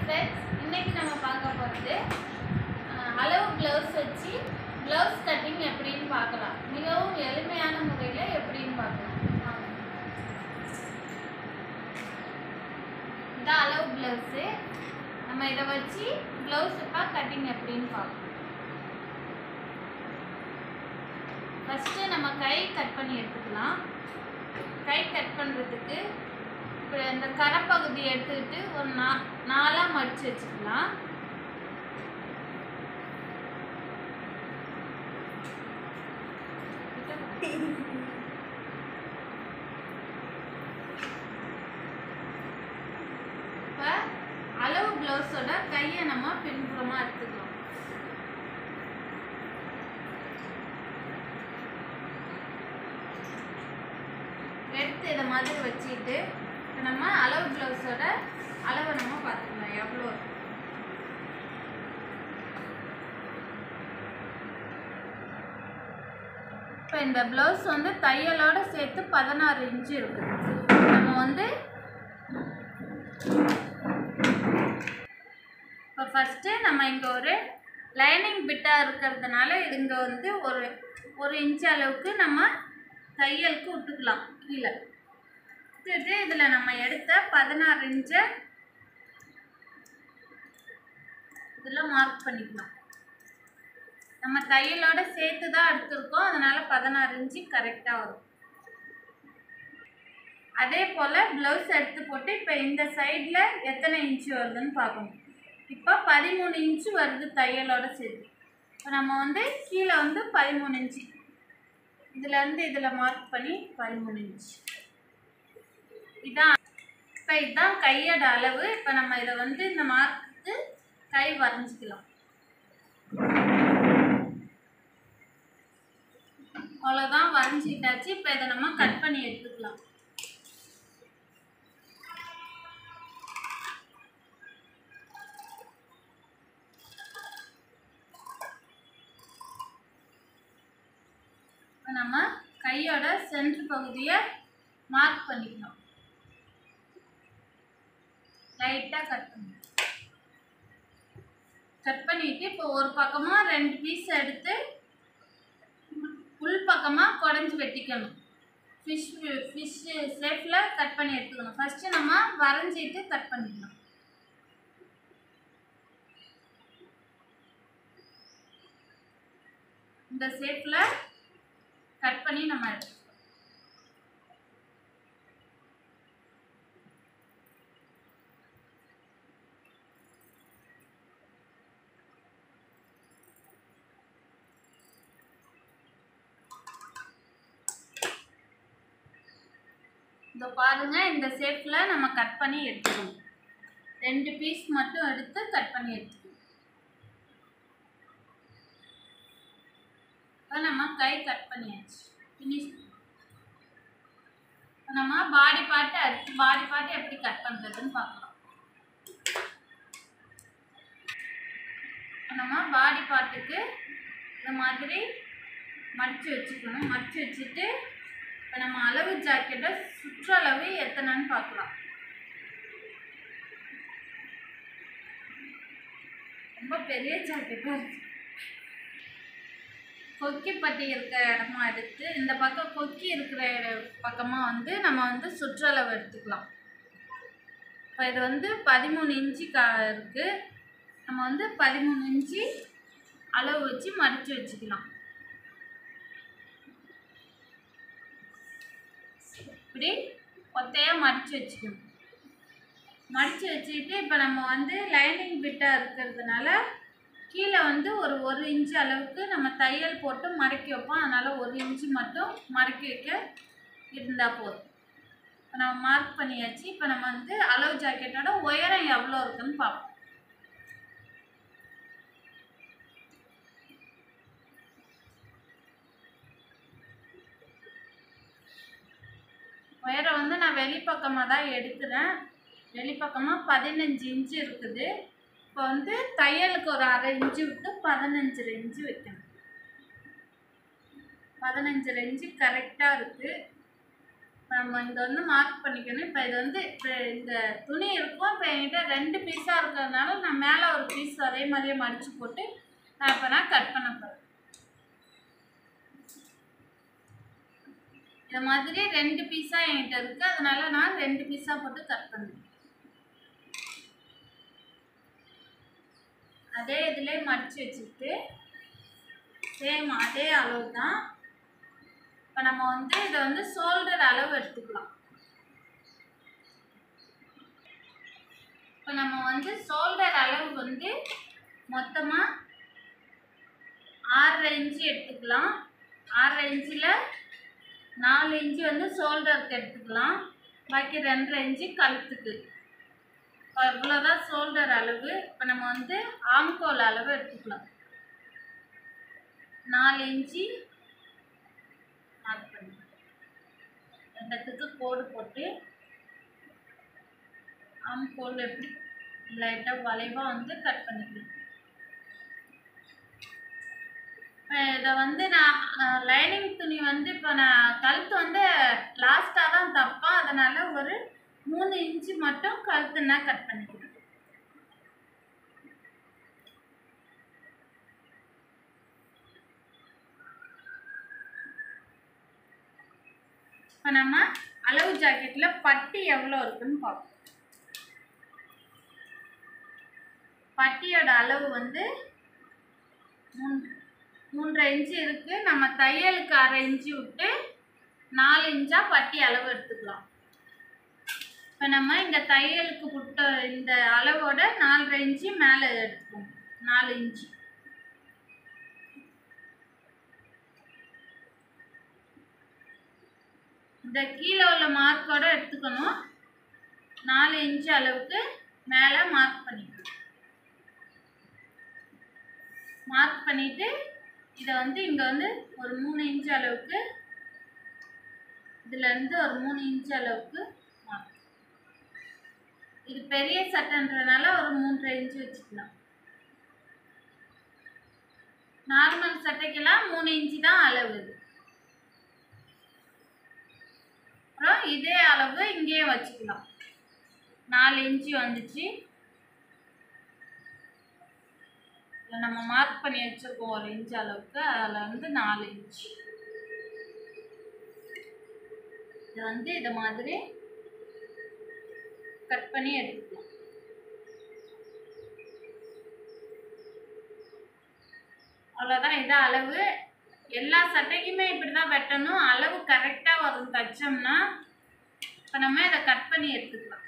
Friends இன்னைக்கு நம்ம பார்க்க போகிறது அளவு ப்ளவுஸ் வச்சு ப்ளவுஸ் கட்டிங் எப்படின்னு பார்க்கலாம் மிகவும் எளிமையான முறையில் எப்படின்னு பார்க்கலாம் வாங்க. இதான் அளவு ப்ளவுஸு நம்ம இதை வச்சு ப்ளவுஸ் இப்போ கட்டிங் எப்படின்னு பார்க்கலாம் ஃபஸ்ட்டு நம்ம கை கட் பண்ணி எடுத்துக்கலாம் கை கட் பண்ணுறதுக்கு இப்போ இந்த கரைப்பகுதி எடுத்துக்கிட்டு ஒரு நா நாலாக மடித்து வச்சுக்கலாம் இப்போ அளவு ப்ளவுஸோட கையை நம்ம பின்புறமாக எடுத்துக்கலாம் எடுத்து இதை மாதிரி வச்சுட்டு இப்போ நம்ம அளவு ப்ளவுஸோட அளவை நம்ம பார்த்துக்கலாம் எவ்வளோ இருக்கு. இப்போ இந்த ப்ளவுஸ் வந்து தையலோட சேர்த்து பதினாறு இன்ச்சு இருக்கு நம்ம வந்து இப்போ ஃபஸ்ட்டு நம்ம இங்கே ஒரு லைனிங் பிட்டாக இருக்கிறதுனால இங்கே வந்து ஒரு ஒரு இன்ச் அளவுக்கு நம்ம தையலுக்கு விட்டுக்கலாம் கீழே விட்டுட்டு இதில் நம்ம எடுத்த பதினாறு இன்ச்சை இதில் மார்க் பண்ணிக்கலாம் நம்ம தையலோட சேர்த்து தான் எடுத்திருக்கோம் அதனால பதினாறு இன்ச்சு கரெக்டாக வரும் அதே போல் ப்ளவுஸ் எடுத்து போட்டு இப்போ இந்த சைடில் எத்தனை இன்ச்சு வருதுன்னு பார்க்கணும் இப்போ பதிமூணு இன்ச்சு வருது தையலோட சேர்த்து இப்போ நம்ம வந்து கீழே வந்து பதிமூணு இன்ச்சு இதுலேருந்து இதில் மார்க் பண்ணி பதிமூணு இன்ச்சு இதான் இப்போ இதுதான் கையோட அளவு இப்போ நம்ம இதை வந்து இந்த மார்க்குக்கு கை வரைஞ்சிக்கலாம் அவ்வளோதான் வரைஞ்சிட்டாச்சு இப்போ இதை நம்ம கட் பண்ணி எடுத்துக்கலாம் இப்போ நம்ம கையோட சென்டர் பகுதியை மார்க் பண்ணிக்கலாம் லைட்டாக கட் பண்ணி கட் பண்ணிட்டு இப்போ ஒரு பக்கமாக ரெண்டு பீஸ் எடுத்து உள் பக்கமாக குடஞ்சி வெட்டிக்கணும் ஃபிஷ் ஃபிஷ் ஷேப்பில் கட் பண்ணி எடுத்துக்கணும் ஃபஸ்ட்டு நம்ம வரைஞ்சிட்டு கட் பண்ணிக்கலாம் இந்த ஷேப்பில் கட் பண்ணி நம்ம எடுத்துக்கலாம் இந்த பாருங்க இந்த ஷேப்பில் நம்ம கட் பண்ணி எடுத்துக்கணும் ரெண்டு பீஸ் மட்டும் எடுத்து கட் பண்ணி எடுத்துக்கணும் இப்போ நம்ம கை கட் பண்ணியாச்சு ஃபினிஷ் இப்போ நம்ம பாடி பார்ட்டு அடுத்து பாடி பார்ட்டு எப்படி கட் பண்ணுறதுன்னு பார்க்கலாம் இப்போ நம்ம பாடி பார்ட்டுக்கு இந்த மாதிரி மடித்து வச்சுக்கணும் மடித்து வச்சுட்டு இப்போ நம்ம அளவு ஜாக்கெட்டை சுற்றளவு எத்தனைன்னு பார்க்கலாம் ரொம்ப பெரிய ஜாக்கெட்டாக இருக்கு கொக்கி பட்டி இருக்கிற இடமா எடுத்து இந்த பக்கம் கொக்கி இருக்கிற பக்கமாக வந்து நம்ம வந்து சுற்றளவு எடுத்துக்கலாம் இப்போ இது வந்து பதிமூணு இன்ச்சு கா இருக்குது நம்ம வந்து பதிமூணு இன்ச்சு அளவு வச்சு மடித்து வச்சுக்கலாம் இப்படி ஒத்தையாக மடித்து வச்சுக்கணும் மடித்து வச்சுக்கிட்டு இப்போ நம்ம வந்து லைனிங் பிட்டாக இருக்கிறதுனால கீழே வந்து ஒரு ஒரு இன்ச்சு அளவுக்கு நம்ம தையல் போட்டு மடக்கி வைப்போம் அதனால் ஒரு இன்ச்சு மட்டும் மடக்கி வைக்க இருந்தால் போதும் இப்போ நம்ம மார்க் பண்ணியாச்சு இப்போ நம்ம வந்து அளவு ஜாக்கெட்டோட உயரம் எவ்வளோ இருக்குன்னு பார்ப்போம் உயரம் வந்து நான் வெளிப்பக்கமாக தான் எடுக்கிறேன் வெளிப்பக்கமாக பதினஞ்சு இன்ச்சு இருக்குது இப்போ வந்து தையலுக்கு ஒரு அரை இன்ச்சு விட்டு பதினஞ்சு இன்ச்சு வைக்கணும் பதினஞ்சு இன்ச்சு கரெக்டாக இருக்குது இப்ப நம்ம இங்கே வந்து மார்க் பண்ணிக்கணும் இப்போ இது வந்து இப்போ இந்த துணி இருக்கும் இப்போ என்கிட்ட ரெண்டு பீஸாக இருக்கிறதுனால நான் மேலே ஒரு பீஸ் அதே மாதிரியே மடித்து போட்டு நான் இப்போ நான் கட் பண்ண போகிறேன் இந்த மாதிரி ரெண்டு பீஸாக என்கிட்ட இருக்குது அதனால நான் ரெண்டு பீஸாக போட்டு கட் பண்ணுறேன் அதே இதிலே மடித்து வச்சுட்டு சேம் அதே அளவு தான் இப்போ நம்ம வந்து இதை வந்து ஷோல்டர் அளவு எடுத்துக்கலாம் இப்போ நம்ம வந்து ஷோல்டர் அளவு வந்து மொத்தமாக ஆறரை இன்ச்சு எடுத்துக்கலாம் ஆறரை இன்ச்சில் நாலு இன்ச்சு வந்து ஷோல்டருக்கு எடுத்துக்கலாம் பாக்கி ரெண்டரை இன்ச்சு கழுத்துக்கு இப்போ இவ்வளோதான் ஷோல்டர் அளவு இப்போ நம்ம வந்து ஆம்கோல் அளவு எடுத்துக்கலாம் நாலு இன்ச்சு மார்க் பண்ணி ரெண்டத்துக்கு கோடு போட்டு ஆம்கோல் எப்படி லைட்டாக வளைவாக வந்து கட் பண்ணிக்கலாம் இப்போ இதை வந்து நான் லைனிங் துணி வந்து இப்போ நான் கழுத்து வந்து லாஸ்ட்டாக தான் தப்பேன் அதனால் ஒரு மூணு இன்ச்சு மட்டும் கழுத்துனா கட் பண்ணிக்கிறேன் இப்போ நம்ம அளவு ஜாக்கெட்டில் பட்டி எவ்வளோ இருக்குன்னு பார்ப்போம் பட்டியோட அளவு வந்து மூன்று மூன்றரை இன்ச்சு இருக்குது நம்ம தையலுக்கு அரை இன்ச்சு விட்டு நாலு இன்ச்சாக பட்டி அளவு எடுத்துக்கலாம் இப்போ நம்ம இந்த தையலுக்கு விட்ட இந்த அளவோட நாலரை இன்ச்சு மேலே எடுத்துக்கோங்க நாலு இன்ச்சு இந்த கீழே உள்ள மார்க்கோட எடுத்துக்கணும் நாலு இன்ச்சு அளவுக்கு மேலே மார்க் பண்ணிக்கணும் மார்க் பண்ணிவிட்டு இதை வந்து இங்கே வந்து ஒரு மூணு இன்ச் அளவுக்கு இதுலேருந்து ஒரு மூணு இன்ச் அளவுக்கு மார்க் இது பெரிய சட்டைன்றனால ஒரு மூன்றரை இன்ச்சு வச்சுக்கலாம் நார்மல் சட்டைக்கெல்லாம் மூணு இன்ச்சு தான் அளவு இது அப்புறம் இதே அளவு இங்கேயே வச்சுக்கலாம் நாலு இன்ச்சு வந்துச்சு இதில் நம்ம மார்க் பண்ணி வச்சுருக்கோம் ஒரு இன்ச் அளவுக்கு அதில் வந்து நாலு இன்ச்சு இது வந்து இது மாதிரி கட் பண்ணி எடுத்துக்கலாம் அவ்வளோதான் இது அளவு எல்லா சட்டைக்குமே இப்படி தான் வெட்டணும் அளவு கரெக்டாக வரும் தைச்சோம்னா இப்போ நம்ம இதை கட் பண்ணி எடுத்துக்கலாம்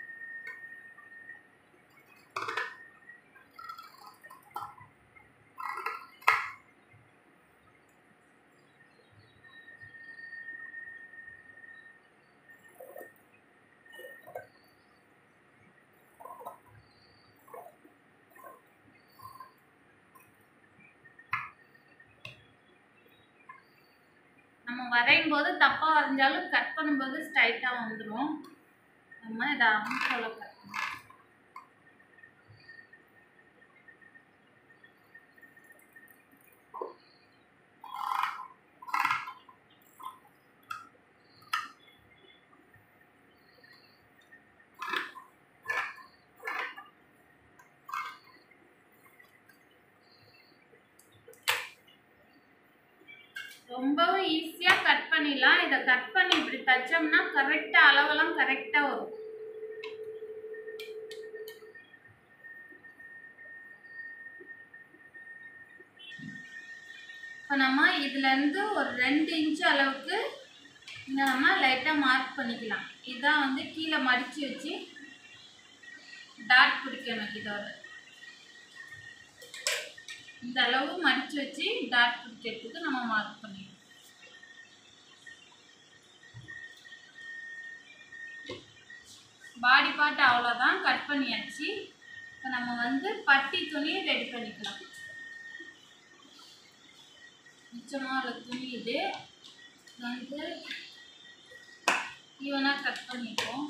நம்ம வரையும் போது தப்பாக வரைஞ்சாலும் கட் பண்ணும்போது ஸ்ட்ரைட்டாக வந்துடும் நம்ம இதை அமுக்கோல கட் பண்ணணும் ரொம்பவும் ஈஸியாக கட் பண்ணிடலாம் இதை கட் பண்ணி இப்படி தைச்சோம்னா கரெக்டாக அளவெல்லாம் கரெக்டாக வரும் இப்போ நம்ம இதுலேருந்து ஒரு ரெண்டு இன்ச் அளவுக்கு இங்கே நம்ம லைட்டாக மார்க் பண்ணிக்கலாம் இதான் வந்து கீழே மடித்து வச்சு டாட் பிடிக்கணும் இதோட இந்த அளவு மடித்து வச்சு டாட் பிடிக்கிறதுக்கு நம்ம மார்க் பண்ணிக்கலாம் பாடி பார்ட் அவ்வளோதான் கட் பண்ணியாச்சு இப்போ நம்ம வந்து பட்டி துணி ரெடி பண்ணிக்கலாம் மிச்சமாக உள்ள துணி இது இது வந்து ஈவனாக கட் பண்ணிப்போம்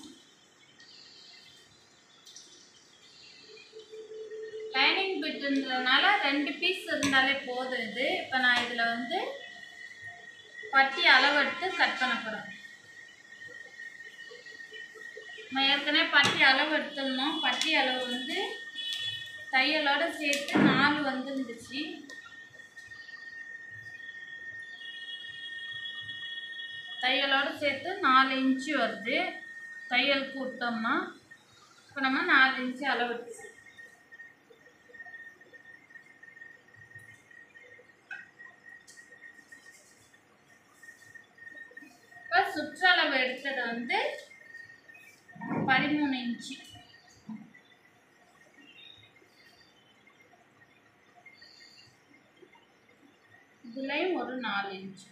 லைனிங் பிட்டுன்றதுனால ரெண்டு பீஸ் இருந்தாலே போதும் இது இப்போ நான் இதில் வந்து பட்டி அளவெடுத்து கட் பண்ண போகிறேன் நம்ம ஏற்கனவே பட்டி அளவு எடுத்துருந்தோம் பட்டி அளவு வந்து தையலோட சேர்த்து நாலு வந்துருந்துச்சு தையலோட சேர்த்து நாலு இன்ச்சு வருது தையல் கூட்டோம்னா இப்போ நம்ம நாலு இன்ச்சு அளவு எடுத்து இப்போ சுற்றளவு எடுத்தது வந்து பதிமூணு இன்ச்சு இதுலேயும் ஒரு நாலு இன்ச்சு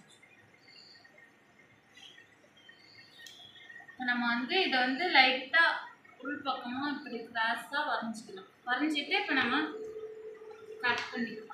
இப்ப நம்ம வந்து இதை வந்து லைட்டாக உள் பக்கமாக இப்படி கிராஸாக வரைஞ்சிக்கலாம் வரைஞ்சிட்டு இப்போ நம்ம கட் பண்ணிக்கலாம்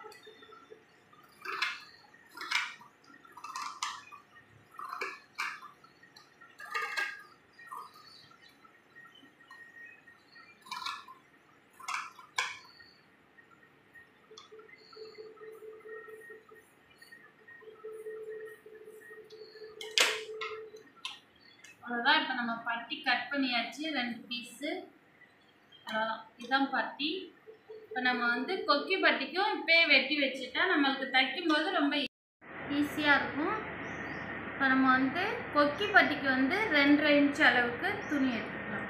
அவ்வளோதான் இப்போ நம்ம பட்டி கட் பண்ணியாச்சு ரெண்டு பீஸு அவ்வளோதான் இதுதான் பட்டி இப்போ நம்ம வந்து கொக்கி பட்டிக்கும் இப்போயே வெட்டி வச்சுட்டா நம்மளுக்கு தைக்கும்போது ரொம்ப ஈஸியாக இருக்கும் இப்போ நம்ம வந்து கொக்கி பட்டிக்கு வந்து ரெண்டரை இன்ச் அளவுக்கு துணி எடுத்துக்கலாம்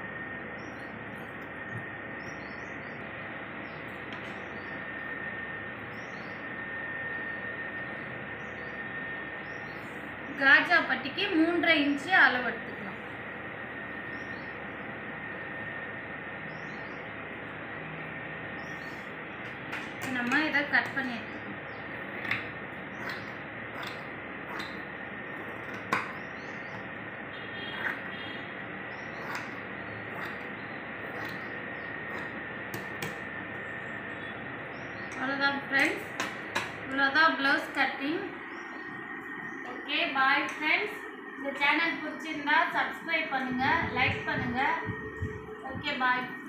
காஜா பட்டிக்கு மூன்றரை இன்ச்சு அளவு எடுத்துக்கலாம் இப்ப நம்ம இதை கட் பண்ணி எடுத்துக்கலாம் அவ்வளோதான் ஃப்ரெண்ட்ஸ் இவ்வளோதான் blouse cutting okay bye friends இந்த சேனல் பிடிச்சிருந்தா சப்ஸ்கிரைப் பண்ணுங்கள் லைக் பண்ணுங்கள் ஓகே பாய்